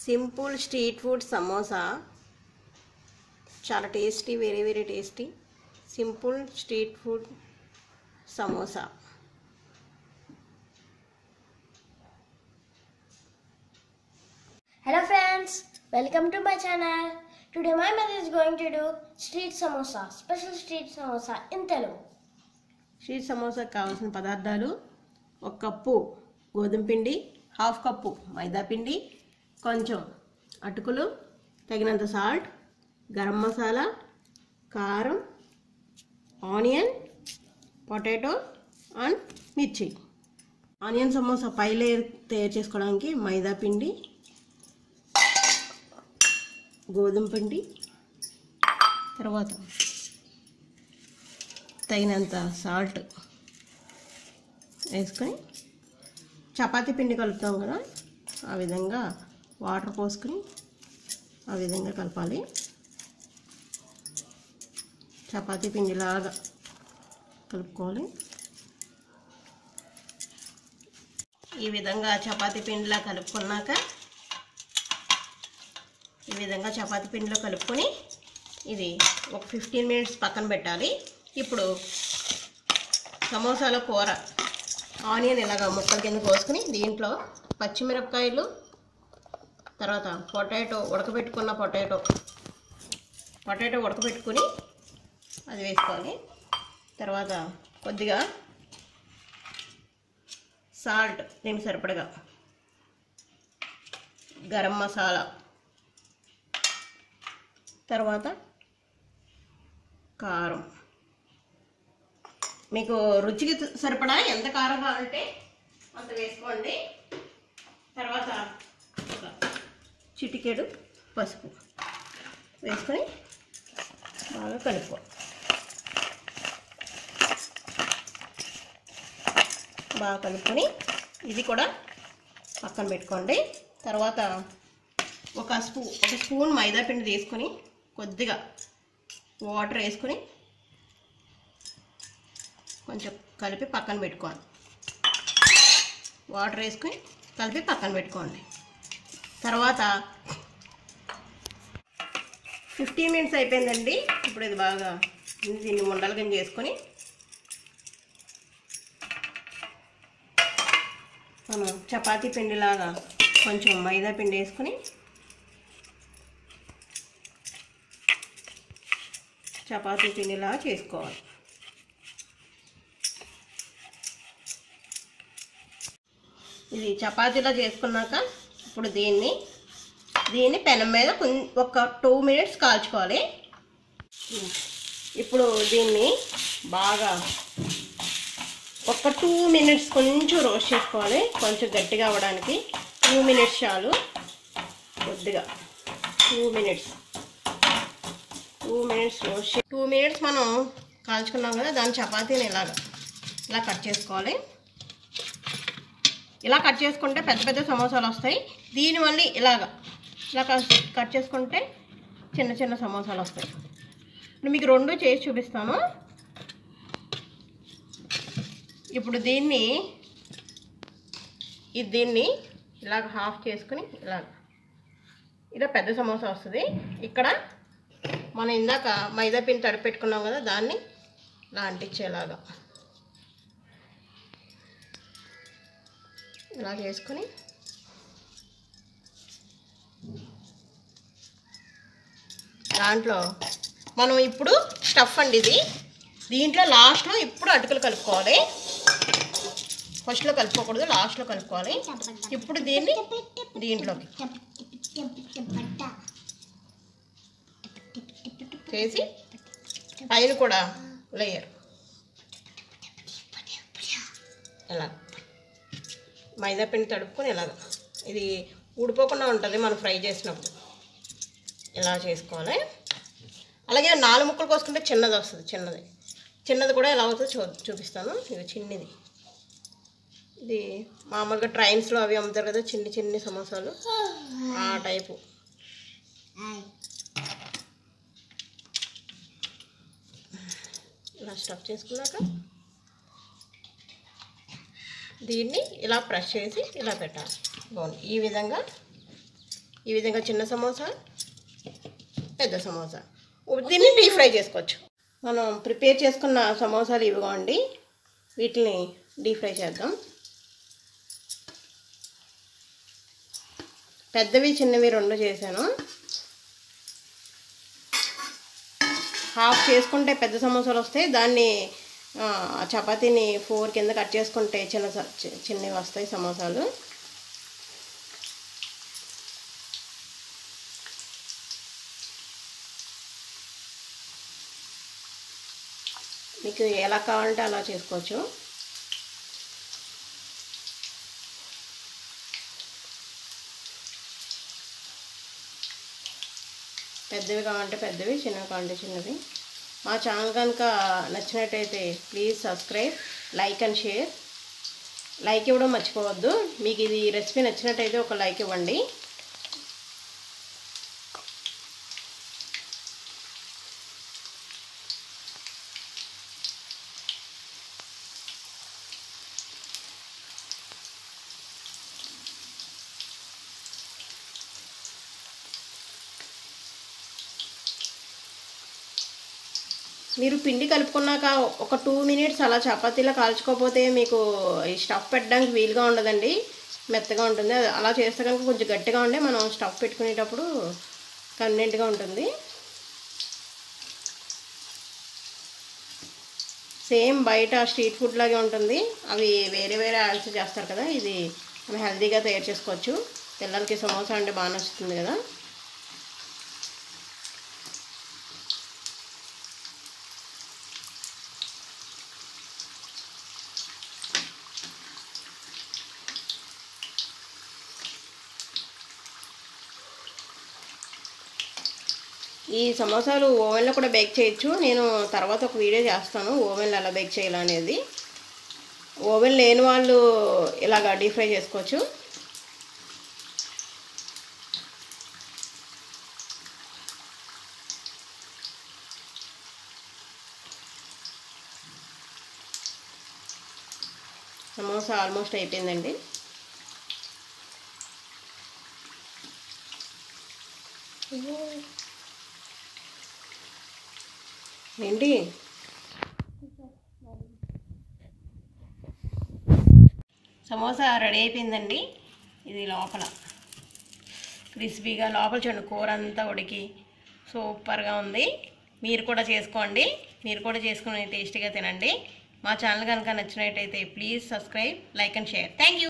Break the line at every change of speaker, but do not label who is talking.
Simple street food samosa చాలా tasty very very tasty simple street food samosa
Hello friends, welcome to my channel. Today my mother is going to do street samosa, special street samosa in Telugu.
Street సమోసాకి కావాల్సిన పదార్థాలు ఒక cup గోధుమ పిండి half cup మైదా పిండి కొంచెం అటుకులు తగినంత సాల్ట్ గరం మసాలా కారం ఆనియన్ పొటాటో అండ్ మిర్చి ఆనియన్ సమోసా పై లేయర్ తయారు చేసుకోవడానికి మైదా పిండి గోధుమ పిండి తర్వాత తగినంత సాల్ట్ వేసుకొని చపాతీ పిండి కలుపుతాం కదా ఆ విధంగా వాటర్ పోసుకొని ఆ విధంగా కలపాలి చపాతీ పిండిలాగా కలుపుకోవాలి ఈ విధంగా చపాతీ పిండిలా కలుపుకున్నాక ఈ విధంగా చపాతీ పిండిలో కలుపుకొని ఇది ఒక ఫిఫ్టీన్ మినిట్స్ పక్కన పెట్టాలి ఇప్పుడు సమోసాలో కూర ఆనియన్ ఇలాగ ముక్కల కింద కోసుకుని దీంట్లో పచ్చిమిరపకాయలు తర్వాత పొటాటో ఉడకబెట్టుకున్న పొటాటో పొటాటో ఉడకబెట్టుకుని అది వేసుకోవాలి తర్వాత కొద్దిగా సాల్ట్ దీనికి సరిపడగా గరం మసాలా తర్వాత కారం మీకు రుచికి సరిపడా ఎంత కారం కావాలంటే అంత వేసుకోండి తర్వాత ఒక చిటికెడు పసుపు వేసుకొని బాగా కలుపుకో బాగా కలుపుకొని ఇది కూడా పక్కన పెట్టుకోండి తర్వాత ఒక స్పూ ఒక స్పూన్ మైదా పిండి తీసుకొని కొద్దిగా వాటర్ వేసుకొని కొంచెం కలిపి పక్కన పెట్టుకోవాలి వాటర్ వేసుకొని కలిపి పక్కన పెట్టుకోండి తర్వాత ఫిఫ్టీన్ మినిట్స్ అయిపోయిందండి ఇప్పుడు ఇది బాగా దీన్ని ఉండలు కింద చేసుకొని మనం చపాతీ పిండిలాగా కొంచెం మైదా పిండి వేసుకొని చపాతీ పిండిలా చేసుకోవాలి ఇది చపాతీలా చేసుకున్నాక ఇప్పుడు దీన్ని దీన్ని పెనం మీద కొం- ఒక టూ మినిట్స్ కాల్చుకోవాలి ఇప్పుడు దీన్ని బాగా ఒక టూ మినిట్స్ కొంచెం రోస్ట్ చేసుకోవాలి కొంచెం గట్టిగా అవ్వడానికి టూ మినిట్స్ చాలు కొద్దిగా two minutes two minutes roast two minutes మనం కాల్చుకున్నాం కదా దాని చపాతీని ఇలాగ ఇలా కట్ చేసుకోవాలి ఇలా కట్ చేసుకుంటే పెద్ద పెద్ద సమోసాలు వస్తాయి దీని మళ్ళీ ఇలాగ ఇలా కట్- కట్ చేసుకుంటే చిన్న చిన్న సమోసాలు వస్తాయి ఇప్పుడు మీకు రెండు చేసి చూపిస్తాను ఇప్పుడు దీన్ని ఇది దీన్ని ఇలాగ హాఫ్ చేసుకుని ఇలాగ ఇలా పెద్ద సమోసా వస్తుంది ఇక్కడ మనం ఇందాక మైదా పిండి తడిపి పెట్టుకున్నాం కదా దాన్ని ఇలా అంటించేలాగా ఇలా చేసుకొని దాంట్లో మనం ఇప్పుడు స్టఫ్ అండి ఇది దీంట్లో లాస్ట్లో ఇప్పుడు అటుకులు కలుపుకోవాలి ఫస్ట్లో కలుపుకోకూడదు లాస్ట్లో కలుపుకోవాలి ఇప్పుడు దీన్ని దీంట్లోకి చేసి పైన కూడా లేయర్ ఇలా మైదా పిండి తడుపుకొని ఇలాగ ఇది ఊడిపోకుండా ఉంటుంది మనం ఫ్రై చేసినప్పుడు ఇలా చేసుకోవాలి అలాగే నాలుగు ముక్కలు కోసుకుంటే చిన్నది వస్తుంది చిన్నది చిన్నది కూడా ఎలా అవుతుందో చూ చూపిస్తాను ఇది చిన్నది ఇది మామూలుగా ట్రైన్స్లో అవి అమ్ముతారు కదా చిన్ని చిన్ని సమోసాలు ఆ టైపు ఇలా స్టఫ్ చేసుకున్నాక దీన్ని ఇలా ప్రెస్ చేసి ఇలా పెట్టాలి బాగుంది ఈ విధంగా ఈ విధంగా చిన్న సమోసా పెద్ద సమోసా దీన్ని డీప్ ఫ్రై చేసుకోవచ్చు మనం ప్రిపేర్ చేసుకున్న సమోసాలు ఇవిగోండి వీటిని డీప్ ఫ్రై చేద్దాం పెద్దవి చిన్నవి రెండు చేశాను హాఫ్ చేసుకుంటే పెద్ద సమోసాలు వస్తాయి దాన్ని ఆ, చపాతీని ఫోర్ కింద కట్ చేసుకుంటే చిన్న స- చి- చిన్నవి వస్తాయి సమోసాలు మీకు ఎలా కావాలంటే అలా చేసుకోవచ్చు పెద్దవి కావాలంటే పెద్దవి చిన్నవి కావాలంటే చిన్నవి మా ఛానల్ కనుక నచ్చినట్టయితే please subscribe like and share like ఇవ్వడం మర్చిపోవద్దు మీకు ఇది రెసిపీ నచ్చినట్టయితే ఒక లైక్ ఇవ్వండి మీరు పిండి కలుపుకున్నాక ఒక టూ మినిట్స్ అలా చపాతీలా కాల్చుకోకపోతే మీకు ఈ స్టఫ్ పెట్టడానికి వీలుగా ఉండదండి మెత్తగా ఉంటుంది అది అలా చేస్తే కనుక కొంచెం గట్టిగా ఉండే మనం స్టఫ్ పెట్టుకునేటప్పుడు కన్వీనెంట్గా ఉంటుంది సేమ్ బయట స్ట్రీట్ ఫుడ్ లాగే ఉంటుంది అవి వేరే వేరే యాడ్స్ చేస్తారు కదా ఇది మనం హెల్తీగా తయారు చేసుకోవచ్చు పిల్లలకి సమోసా అంటే బాగా నచ్చుతుంది కదా ఈ సమోసాలు ఓవెన్లో కూడా బేక్ చేయొచ్చు నేను తర్వాత ఒక వీడియో చేస్తాను ఓవెన్లో ఎలా బేక్ చేయాలనేది ఓవెన్ లేని వాళ్ళు ఇలాగ డీప్ ఫ్రై చేసుకోవచ్చు సమోసా ఆల్మోస్ట్ అయిపోయిందండి ఏంటి సమోసా రెడీ అయిపోయిందండి ఇది లోపల క్రిస్పీగా లోపల చూడండి కూర అంతా ఉడికి సూపర్గా ఉంది మీరు కూడా చేసుకోండి మీరు కూడా చేసుకుని టేస్టీగా తినండి మా ఛానల్ కనుక నచ్చినట్టయితే please subscribe like and share thank you